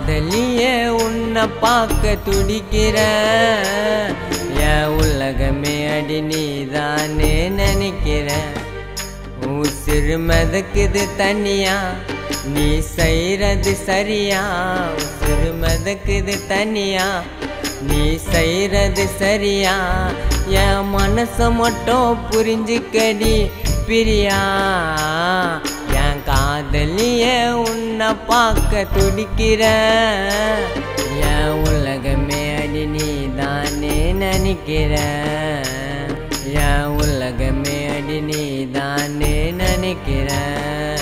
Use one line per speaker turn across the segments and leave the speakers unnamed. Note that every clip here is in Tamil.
காதலியே உன்னை பார்க்க துடிக்கிறேன் என் உலகமே அடி நீதானே நினைக்கிறேன் உசிறு மிதக்குது தனியா நீ செய்யறது சரியா உசிறு மிதக்குது தனியா நீ செய்யறது சரியா என் மனச மட்டும் புரிஞ்சுக்கடி பிரியா என் காதலிய உன்னை பார்க்க துடிக்கிறேன் என் உலகமே அடி நீ தானே நினைக்கிறேன் என் உலகமே அடி நீ தானே நினைக்கிறேன்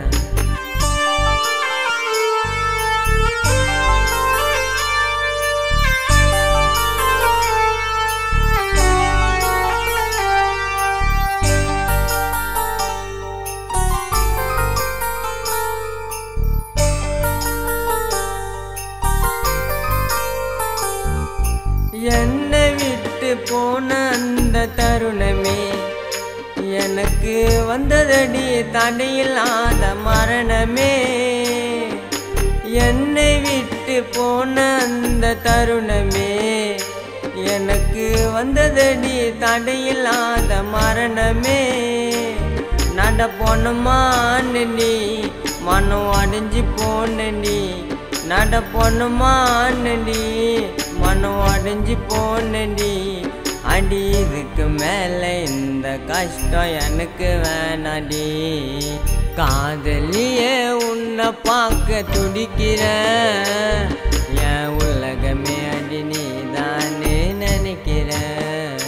என்னை விட்டு போன அந்த தருணமே எனக்கு வந்ததடி தடையில்லாத மரணமே என்னை விட்டு போன அந்த தருணமே எனக்கு வந்ததடி தடையில்லாத மரணமே நட போனமான்னு நீ மனம் அடைஞ்சு போன நீ நட போனமான்னு நீ மனம் அடைஞ்சு போன நீ அடி இதுக்கு மேல இந்த கஷ்டம் எனக்கு வேணாடி காதலியே உன்னை பார்க்க துடிக்கிறேன் என் உலகமே அடி நீ தானே நினைக்கிறேன்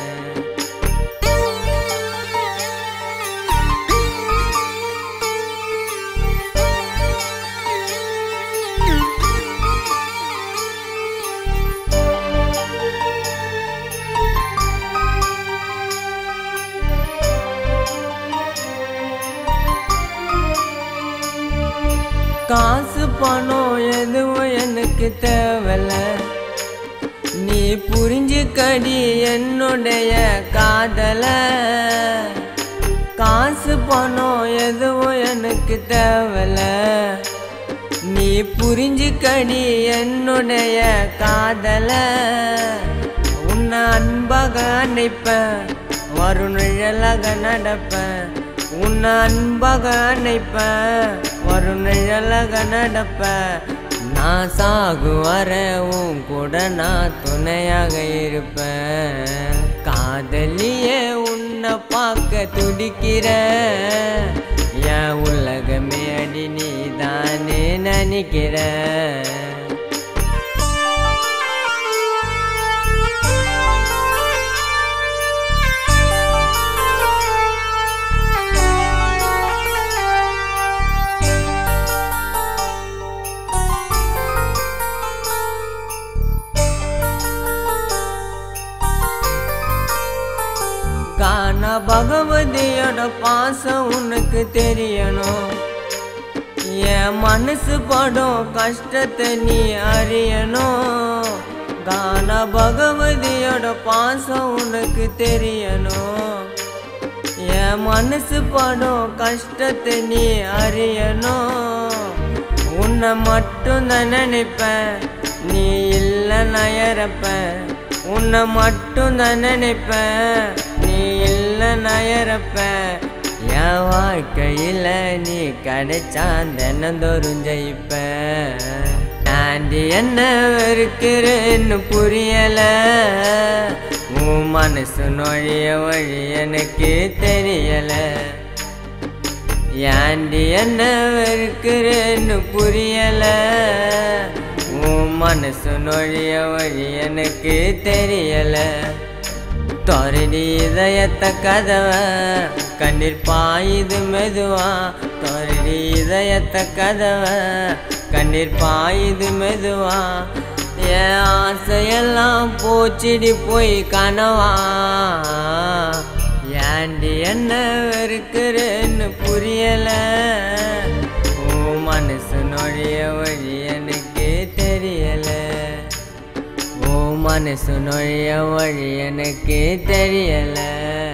காசு பணம் எதுவும் எனக்கு தேவையில்ல நீ புரிஞ்சுக்கடி என்னுடைய காதல காசு பணம் எதுவும் எனக்கு தேவையில்ல நீ புரிஞ்சுக்கடி என்னுடைய காதல உன்னை அன்பாக நினைப்பேன் வரும் நிழலாக நடப்பேன் உன்னை அன்பாக நினைப்பேன் வரும் நிழலாக நடப்பேன் நான் சாகு வர உன் கூட நான் துணையாக இருப்பேன் காதலியே உன்னை பார்க்க துடிக்கிறேன் என் உலகமே அடி நீ தானே நினைக்கிறேன் காண பகவதியோட பாசம் உனக்கு தெரியணும் என் மனசு படும் கஷ்டத்தை நீ அறியணும் காண பகவதியோட பாசம் உனக்கு தெரியணும் என் மனசு படும் கஷ்டத்தை நீ அறியணும் உன்னை மட்டும் தான் நினைப்பேன் நீ இல்லை நயரப்பேன் உன்னை மட்டும் தான் நினைப்பேன் நீ இல்லை நயரப்பேன் என் வாழ்க்கையில் நீ கிடைச்சான் தினந்தோறும் ஜெயிப்பேன் தாண்டி என்ன வெறுக்கிறேன்னு புரியல உன் மனசு நொழிய வழி எனக்கு தெரியல ஏண்டி என்ன வெறுக்கிறேன்னு புரியல உன் மனசு நொழிய வழி எனக்கு தெரியல தொரடி இதயத்த கதவை கண்ணீர் பாயுது மெதுவா தொரடி இதயத்த கதவை கண்ணீர் பாயுது மெதுவா என் ஆசையெல்லாம் போச்சிடி போய் கனவா ஏண்டி என்ன வெறுக்கிறேன்னு புரியல உன் மனசு நொழிய வழி எனக்கு தெரியல உன் மனசு நுழைய வழி எனக்கு தெரியல